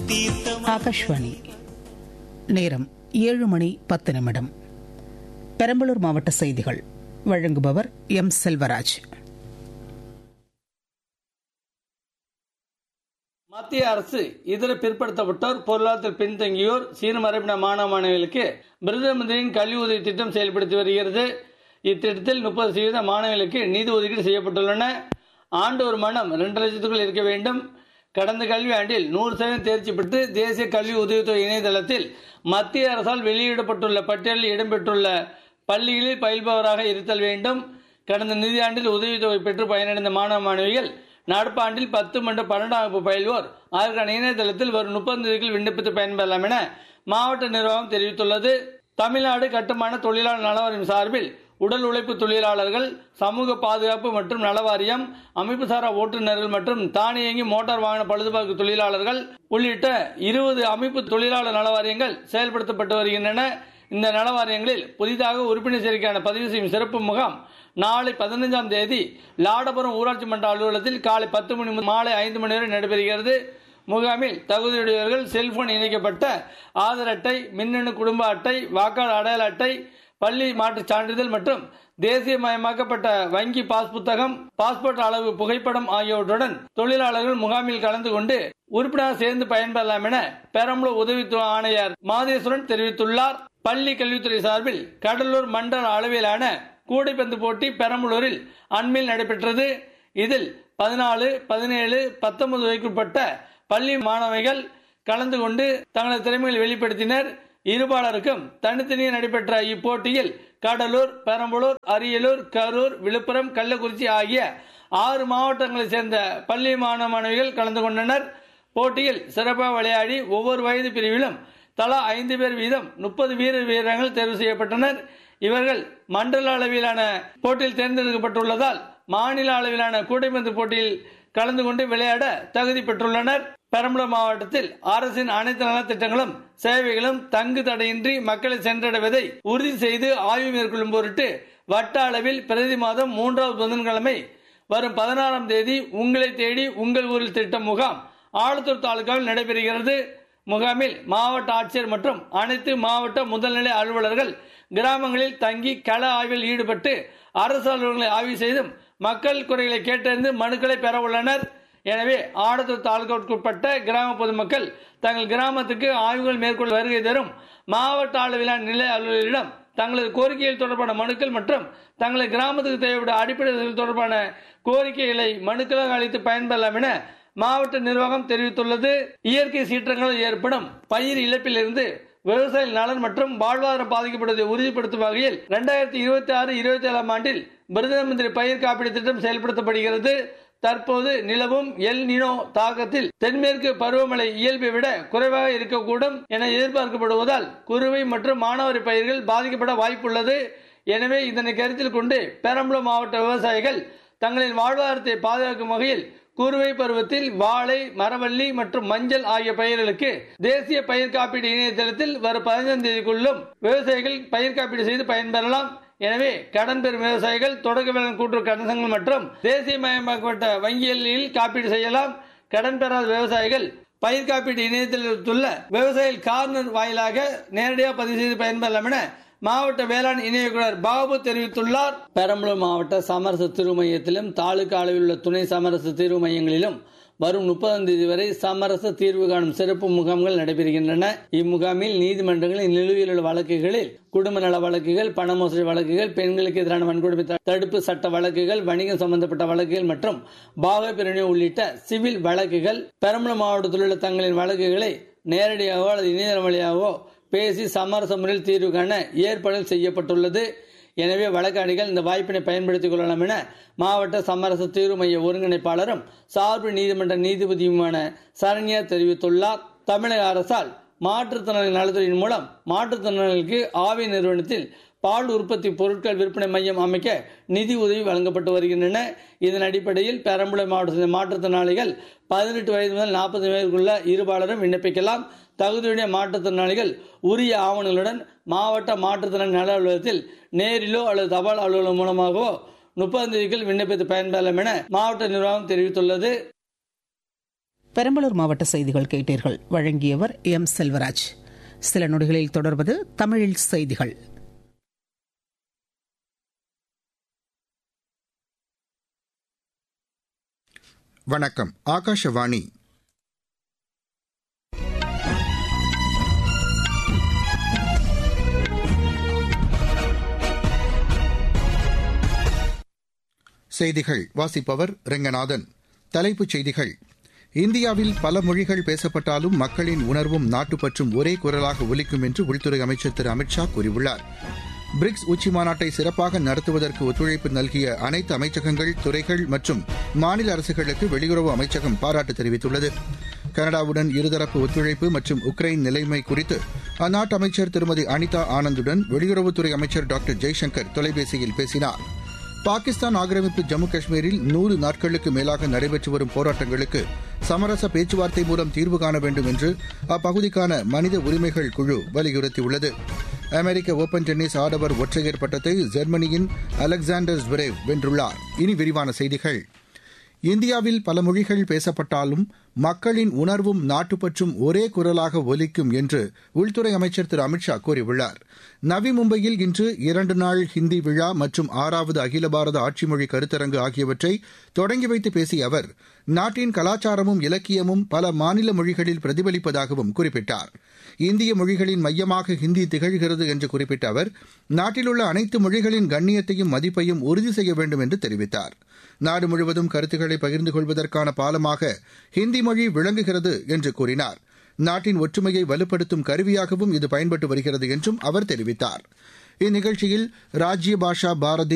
தீர்த்தம் ஆகாஷ்வாணி நேரம் ஏழு மணி பத்து நிமிடம் பெரம்பலூர் மாவட்ட செய்திகள் வழங்குபவர் எம் செல்வராஜ் மத்திய அரசு இதர பிற்படுத்தப்பட்டோர் பொருளாதாரத்தில் பின்தங்கியோர் சீர்மரபின மாணவ மாணவிகளுக்கு பிரதமரின் கல்வி உதவி திட்டம் செயல்படுத்தி வருகிறது இத்திட்டத்தில் முப்பது சதவீத மாணவிகளுக்கு நிதி ஒதுக்கீடு செய்யப்பட்டுள்ளன ஆண்டு ஒரு மனம் இரண்டு லட்சத்துக்குள் இருக்க வேண்டும் கடந்த கல்வி ஆண்டில் நூறு சதவீதம் தேர்ச்சி பெற்று தேசிய கல்வி உதவித்தொகை இணையதளத்தில் மத்திய அரசால் வெளியிடப்பட்டுள்ள பட்டியலில் இடம்பெற்றுள்ள பள்ளிகளில் பயில்பவராக இருத்தல் வேண்டும் கடந்த நிதியாண்டில் உதவித்தொகை பெற்று பயனடைந்த மாணவ மாணவிகள் நடப்பாண்டில் பத்து மற்றும் பன்னெண்டாம் வகுப்பு பயில்வோர் அதற்கான இணையதளத்தில் வரும் முப்பது தேதிக்குள் விண்ணப்பித்து பயன்பெறலாம் என மாவட்ட நிர்வாகம் தெரிவித்துள்ளது தமிழ்நாடு கட்டுமான தொழிலாளர் நலவாரியம் சார்பில் உடல் உழைப்பு தொழிலாளர்கள் சமூக பாதுகாப்பு மற்றும் நலவாரியம் அமைப்புசாரா ஓட்டுநர்கள் மற்றும் தானியங்கி மோட்டார் வாகன பழுதுபார்ப்பு தொழிலாளர்கள் உள்ளிட்ட இருபது அமைப்பு தொழிலாளர் நலவாரியங்கள் செயல்படுத்தப்பட்டு வருகின்றன இந்த நலவாரியங்களில் புதிதாக உறுப்பினர் சேர்க்கையான பதிவு செய்யும் சிறப்பு முகாம் நாளை பதினைஞ்சாம் தேதி லாடபுரம் ஊராட்சி மன்ற அலுவலகத்தில் காலை பத்து மணி முதல் மாலை ஐந்து மணி வரை நடைபெறுகிறது முகாமில் தகுதியுடையவர்கள் செல்போன் இணைக்கப்பட்ட ஆதார் அட்டை மின்னணு குடும்ப அட்டை வாக்காளர் அடையாள அட்டை பள்ளி மாற்றுச் சான்றிதழ் மற்றும் தேசியமயமாக்கப்பட்ட வங்கி பாஸ் புத்தகம் பாஸ்போர்ட் அளவு புகைப்படம் ஆகியவற்றுடன் தொழிலாளர்கள் முகாமில் கலந்து கொண்டு உறுப்பினர் சேர்ந்து பயன்பெறலாம் என பெரம்பலூர் உதவித்துவ ஆணையர் மாதேஸ்வரன் தெரிவித்துள்ளார் பள்ளி கல்வித்துறை சார்பில் கடலூர் மண்டல அளவிலான கூடைப்பந்து போட்டி பெரம்பலூரில் அண்மையில் நடைபெற்றது இதில் பதினாலு பதினேழு பத்தொன்பது வயதுக்குட்பட்ட பள்ளி மாணவிகள் கலந்து கொண்டு தங்களது திறமைகளை வெளிப்படுத்தினர் இருபாலருக்கும் தனித்தனியே நடைபெற்ற இப்போட்டியில் கடலூர் பெரம்பலூர் அரியலூர் கரூர் விழுப்புரம் கள்ளக்குறிச்சி ஆகிய ஆறு மாவட்டங்களைச் சேர்ந்த பள்ளி மாணவ மாணவிகள் கலந்து கொண்டனர் போட்டியில் சிறப்பாக விளையாடி ஒவ்வொரு வயது பிரிவிலும் தலா ஐந்து பேர் வீதம் முப்பது வீர வீரர்கள் தேர்வு செய்யப்பட்டனர் இவர்கள் மண்டல அளவிலான போட்டியில் தேர்ந்தெடுக்கப்பட்டுள்ளதால் மாநில அளவிலான கூடைப்பந்து போட்டியில் கலந்து கொண்டு விளையாட தகுதி பெற்றுள்ளனர் பெரம்பலூர் மாவட்டத்தில் அரசின் அனைத்து நலத்திட்டங்களும் சேவைகளும் தங்கு தடையின்றி மக்களை சென்றடைவதை உறுதி செய்து ஆய்வு மேற்கொள்ளும் பொருட்டு வட்ட அளவில் பிரதி மாதம் மூன்றாவது புதன்கிழமை வரும் பதினாறாம் தேதி உங்களை தேடி உங்கள் ஊரில் திட்டம் முகாம் ஆலத்தூர் தாலுகாவில் நடைபெறுகிறது முகாமில் மாவட்ட ஆட்சியர் மற்றும் அனைத்து மாவட்ட முதல்நிலை அலுவலர்கள் கிராமங்களில் தங்கி கள ஆய்வில் ஈடுபட்டு அரசு அலுவலர்களை ஆய்வு செய்தும் மக்கள் குறைகளை கேட்டறிந்து மனுக்களை பெற உள்ளனர் எனவே ஆடத்தூர் தாலுகாவுக்குட்பட்ட கிராம பொதுமக்கள் தங்கள் கிராமத்துக்கு ஆய்வுகள் மேற்கொள்ள வருகை தரும் மாவட்ட அளவிலான நிலை அலுவலரிடம் தங்களது கோரிக்கைகள் தொடர்பான மனுக்கள் மற்றும் தங்களது கிராமத்துக்கு தேவைப்படும் அடிப்படை வசதிகள் தொடர்பான கோரிக்கைகளை மனுக்களாக அளித்து பயன்பெறலாம் என மாவட்ட நிர்வாகம் தெரிவித்துள்ளது இயற்கை சீற்றங்களால் ஏற்படும் பயிர் இழப்பிலிருந்து விவசாய நலன் மற்றும் வாழ்வாதாரம் பாதிக்கப்படுவதை உறுதிப்படுத்தும் வகையில் இரண்டாயிரத்தி இருபத்தி ஆறு இருபத்தி ஏழாம் ஆண்டில் பிரதம மந்திரி பயிர் காப்பீடு திட்டம் செயல்படுத்தப்படுகிறது தற்போது நிலவும் எல் நினோ தாக்கத்தில் தென்மேற்கு பருவமழை இயல்பை விட குறைவாக இருக்கக்கூடும் என எதிர்பார்க்கப்படுவதால் குறுவை மற்றும் மானாவாரி பயிர்கள் பாதிக்கப்பட வாய்ப்புள்ளது எனவே இதனை கருத்தில் கொண்டு பெரம்பலூர் மாவட்ட விவசாயிகள் தங்களின் வாழ்வாதாரத்தை பாதுகாக்கும் வகையில் குறுவை பருவத்தில் வாழை மரவள்ளி மற்றும் மஞ்சள் ஆகிய பயிர்களுக்கு தேசிய பயிர் காப்பீடு இணையதளத்தில் வரும் பதினைந்தாம் தேதிக்குள்ளும் விவசாயிகள் பயிர் காப்பீடு செய்து பயன்பெறலாம் எனவே கடன் பெறும் விவசாயிகள் தொடக்க வேளாண் கூட்டுறவு கடன் சங்கம் மற்றும் தேசியமயமாக்கப்பட்ட வங்கிகளில் காப்பீடு செய்யலாம் கடன் பெறாத விவசாயிகள் பயிர் காப்பீடு இணையத்தில் உள்ள விவசாயிகள் கார்னர் வாயிலாக நேரடியாக பதிவு செய்து பயன்பெறலாம் என மாவட்ட வேளாண் இணை இயக்குனர் பாபு தெரிவித்துள்ளார் பெரம்பலூர் மாவட்ட சமரச தீர்வு மையத்திலும் தாலுகா அளவில் உள்ள துணை சமரச தீர்வு மையங்களிலும் வரும் முப்பதாம் தேதி வரை சமரச தீர்வு காணும் சிறப்பு முகாம்கள் நடைபெறுகின்றன இம்முகாமில் நீதிமன்றங்களில் நிலுவையில் உள்ள வழக்குகளில் குடும்ப நல வழக்குகள் பண மோசடி வழக்குகள் பெண்களுக்கு எதிரான வன்கொடுமை தடுப்பு சட்ட வழக்குகள் வணிகம் சம்பந்தப்பட்ட வழக்குகள் மற்றும் பாக பிரிவினை உள்ளிட்ட சிவில் வழக்குகள் பெரம்பலூர் மாவட்டத்தில் உள்ள தங்களின் வழக்குகளை நேரடியாகவோ அல்லது இணையதளம் வழியாகவோ பேசி சமரச முறையில் தீர்வு காண ஏற்பாடுகள் செய்யப்பட்டுள்ளது எனவே வழக்காடிகள் இந்த வாய்ப்பினை பயன்படுத்திக் கொள்ளலாம் என மாவட்ட சமரச தீர்வு மைய ஒருங்கிணைப்பாளரும் சார்பு நீதிமன்ற நீதிபதியுமான சரண்யா தெரிவித்துள்ளார் தமிழக அரசால் மாற்றுத்திறனாளி நலத்துறையின் மூலம் மாற்றுத்திறனாளிகளுக்கு ஆவி நிறுவனத்தில் பால் உற்பத்தி பொருட்கள் விற்பனை மையம் அமைக்க நிதி உதவி வழங்கப்பட்டு வருகின்றன இதன் அடிப்படையில் பெரம்பலூர் மாவட்டத்தில் மாற்றுத்திறனாளிகள் பதினெட்டு வயது முதல் நாற்பது வயதுக்குள்ள இருபாலரும் விண்ணப்பிக்கலாம் தகுதியுடைய மாற்றுத்திறனாளிகள் உரிய ஆவணங்களுடன் மாவட்ட மாற்றுத்திறன் நல அலுவலகத்தில் நேரிலோ அல்லது தபால் அலுவலகம் மூலமாகவோ முப்பதாம் தேதிக்குள் விண்ணப்பித்து பயன்பெறலாம் என மாவட்ட நிர்வாகம் தெரிவித்துள்ளது பெரம்பலூர் மாவட்ட செய்திகள் கேட்டீர்கள் வழங்கியவர் எம் செல்வராஜ் சில நொடிகளில் தொடர்வது தமிழில் செய்திகள் வணக்கம் ஆகாஷவாணி செய்திகள் வாசிப்பவர் ரெங்கநாதன் தலைப்புச் செய்திகள் இந்தியாவில் பல மொழிகள் பேசப்பட்டாலும் மக்களின் உணர்வும் நாட்டுப்பற்றும் ஒரே குரலாக ஒலிக்கும் என்று உள்துறை அமைச்சர் திரு அமித் ஷா கூறியுள்ளார் பிரிக்ஸ் உச்சி மாநாட்டை சிறப்பாக நடத்துவதற்கு ஒத்துழைப்பு நல்கிய அனைத்து அமைச்சகங்கள் துறைகள் மற்றும் மாநில அரசுகளுக்கு வெளியுறவு அமைச்சகம் பாராட்டு தெரிவித்துள்ளது கனடாவுடன் இருதரப்பு ஒத்துழைப்பு மற்றும் உக்ரைன் நிலைமை குறித்து அந்நாட்டு அமைச்சர் திருமதி அனிதா ஆனந்துடன் வெளியுறவுத்துறை அமைச்சர் டாக்டர் ஜெய்சங்கர் தொலைபேசியில் பேசினார் பாகிஸ்தான் ஆக்கிரமிப்பு ஜம்மு காஷ்மீரில் நூறு நாட்களுக்கு மேலாக நடைபெற்று வரும் போராட்டங்களுக்கு சமரச பேச்சுவார்த்தை மூலம் தீர்வு காண வேண்டும் என்று அப்பகுதிக்கான மனித உரிமைகள் குழு வலியுறுத்தியுள்ளது அமெரிக்க ஓபன் டென்னிஸ் ஆடவர் ஒற்றையர் பட்டத்தை ஜெர்மனியின் அலெக்சாண்டர் ஸ்வரேவ் வென்றுள்ளார் இனி விரிவான செய்திகள் இந்தியாவில் பல மொழிகள் பேசப்பட்டாலும் மக்களின் உணர்வும் நாட்டுப்பற்றும் ஒரே குரலாக ஒலிக்கும் என்று உள்துறை அமைச்சர் திரு அமித்ஷா கூறியுள்ளார் நவி மும்பையில் இன்று இரண்டு நாள் ஹிந்தி விழா மற்றும் ஆறாவது அகில பாரத ஆட்சி மொழி கருத்தரங்கு ஆகியவற்றை தொடங்கி வைத்து பேசிய அவர் நாட்டின் கலாச்சாரமும் இலக்கியமும் பல மாநில மொழிகளில் பிரதிபலிப்பதாகவும் குறிப்பிட்டார் இந்திய மொழிகளின் மையமாக ஹிந்தி திகழ்கிறது என்று குறிப்பிட்ட அவர் நாட்டிலுள்ள அனைத்து மொழிகளின் கண்ணியத்தையும் மதிப்பையும் உறுதி செய்ய வேண்டும் என்று தெரிவித்தார் நாடு முழுவதும் கருத்துக்களை பகிர்ந்து கொள்வதற்கான பாலமாக ஹிந்தி மொழி விளங்குகிறது என்று கூறினார் நாட்டின் ஒற்றுமையை வலுப்படுத்தும் கருவியாகவும் இது பயன்பட்டு வருகிறது என்றும் அவர் தெரிவித்தார் இந்நிகழ்ச்சியில் ராஜ்ய பாஷா பாரதி